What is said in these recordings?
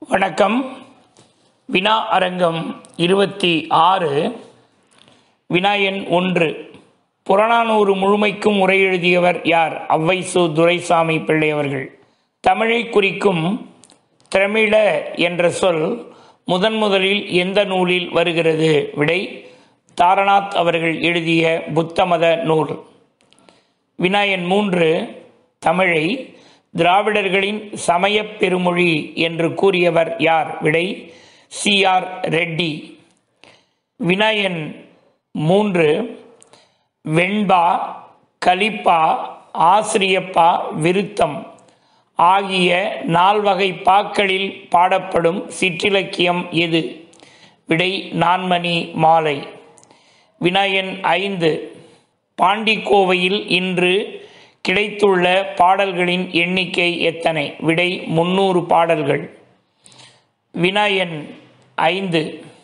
வணக்கம் வினா அரங்கம் இருபத்தி ஆறு வினாயன் ஒன்று புறநானூறு முழுமைக்கும் உரை எழுதியவர் யார் ஔவை சு துரைசாமி பிள்ளை அவர்கள் தமிழை குறிக்கும் திரமிழ என்ற சொல் முதன் முதலில் எந்த நூலில் வருகிறது விடை தாரநாத் அவர்கள் எழுதிய புத்தமத நூல் வினாயன் மூன்று தமிழை திராவிடர்களின் சமயப் பெருமொழி என்று கூறியவர் யார் விடை சி ஆர் ரெட்டி வினாயன் மூன்று வெண்பா கலிப்பா ஆசிரியப்பா விருத்தம் ஆகிய நால்வகை பாக்களில் பாடப்படும் சிற்றிலக்கியம் எது விடை நான்மணி மாலை வினாயன் ஐந்து பாண்டிக்கோவையில் இன்று கிடைத்துள்ள பாடல்களின் எண்ணிக்கை எத்தனை விடை முன்னூறு பாடல்கள் வினாயன் ஐந்து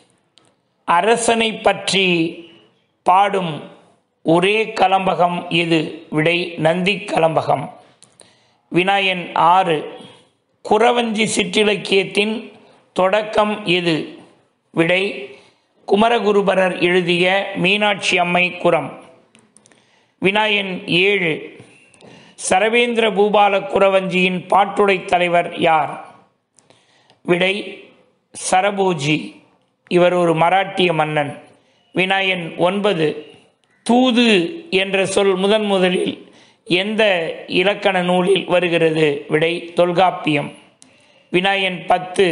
அரசனை பற்றி பாடும் ஒரே கலம்பகம் எது விடை நந்தி கலம்பகம் வினாயன் ஆறு குறவஞ்சி சிற்றிலக்கியத்தின் தொடக்கம் எது விடை குமரகுருபரர் எழுதிய மீனாட்சி அம்மை குரம் வினாயன் ஏழு சரவேந்திர பூபால குறவஞ்சியின் பாட்டுடை தலைவர் யார் விடை சரபோஜி இவர் ஒரு மராட்டிய மன்னன் வினாயன் ஒன்பது தூது என்ற சொல் முதன் முதலில் எந்த இலக்கண நூலில் வருகிறது விடை தொல்காப்பியம் வினாயன் பத்து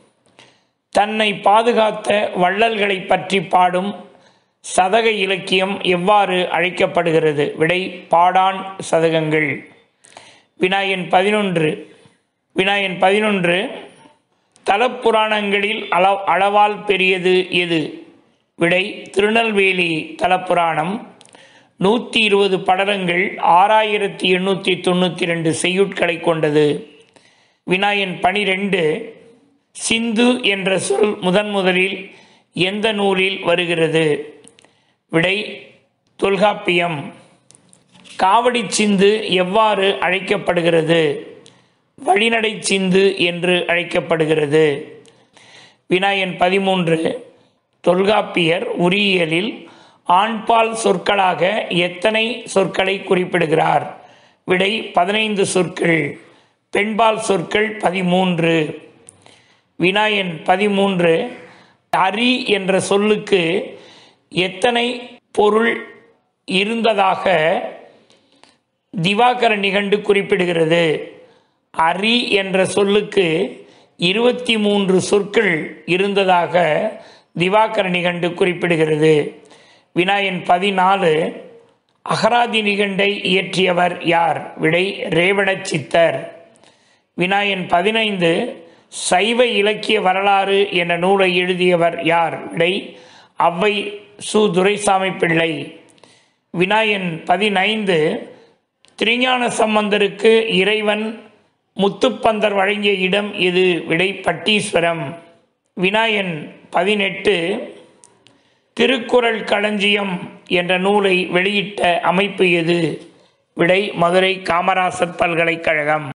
தன்னை பாதுகாத்த வள்ளல்களை பற்றி பாடும் சதக இலக்கியம் எவ்வாறு அழைக்கப்படுகிறது விடை பாடான் சதகங்கள் வினாயன் பதினொன்று வினாயன் பதினொன்று தலப்புராணங்களில் அள அளவால் பெரியது எது விடை திருநெல்வேலி தலப்புராணம் நூற்றி இருபது படலங்கள் ஆறாயிரத்தி எண்ணூற்றி தொண்ணூற்றி ரெண்டு செய்யுட்களை கொண்டது வினாயன் பனிரெண்டு சிந்து என்ற சொல் முதன் முதலில் எந்த நூலில் வருகிறது விடை தொல்காப்பியம் காவடி சிந்து எவ்வாறு அழைக்கப்படுகிறது வழிநடை சிந்து என்று அழைக்கப்படுகிறது வினாயன் பதிமூன்று தொல்காப்பியர் உரியியலில் ஆண்பால் சொற்களாக எத்தனை சொற்களை குறிப்பிடுகிறார் விடை பதினைந்து சொற்கள் பெண்பால் சொற்கள் பதிமூன்று வினாயன் பதிமூன்று அரி என்ற சொல்லுக்கு எத்தனை பொருள் இருந்ததாக திவாகர நிகண்டு குறிப்பிடுகிறது அரி என்ற சொல்லுக்கு இருபத்தி மூன்று சொற்கள் இருந்ததாக திவாகர நிகண்டு குறிப்பிடுகிறது வினாயன் பதினாலு அகராதி நிகண்டை இயற்றியவர் யார் விடை ரேவணச் சித்தர் வினாயன் பதினைந்து சைவ இலக்கிய வரலாறு என்ற நூலை எழுதியவர் யார் விடை அவ்வை சு துரைசாமி பிள்ளை வினாயன் பதினைந்து திருஞான சம்பந்தருக்கு இறைவன் முத்துப்பந்தர் வழங்கிய இடம் இது விடை பட்டீஸ்வரம் வினாயன் பதினெட்டு திருக்குறள் களஞ்சியம் என்ற நூலை வெளியிட்ட அமைப்பு எது விடை மதுரை காமராசர் பல்கலைக்கழகம்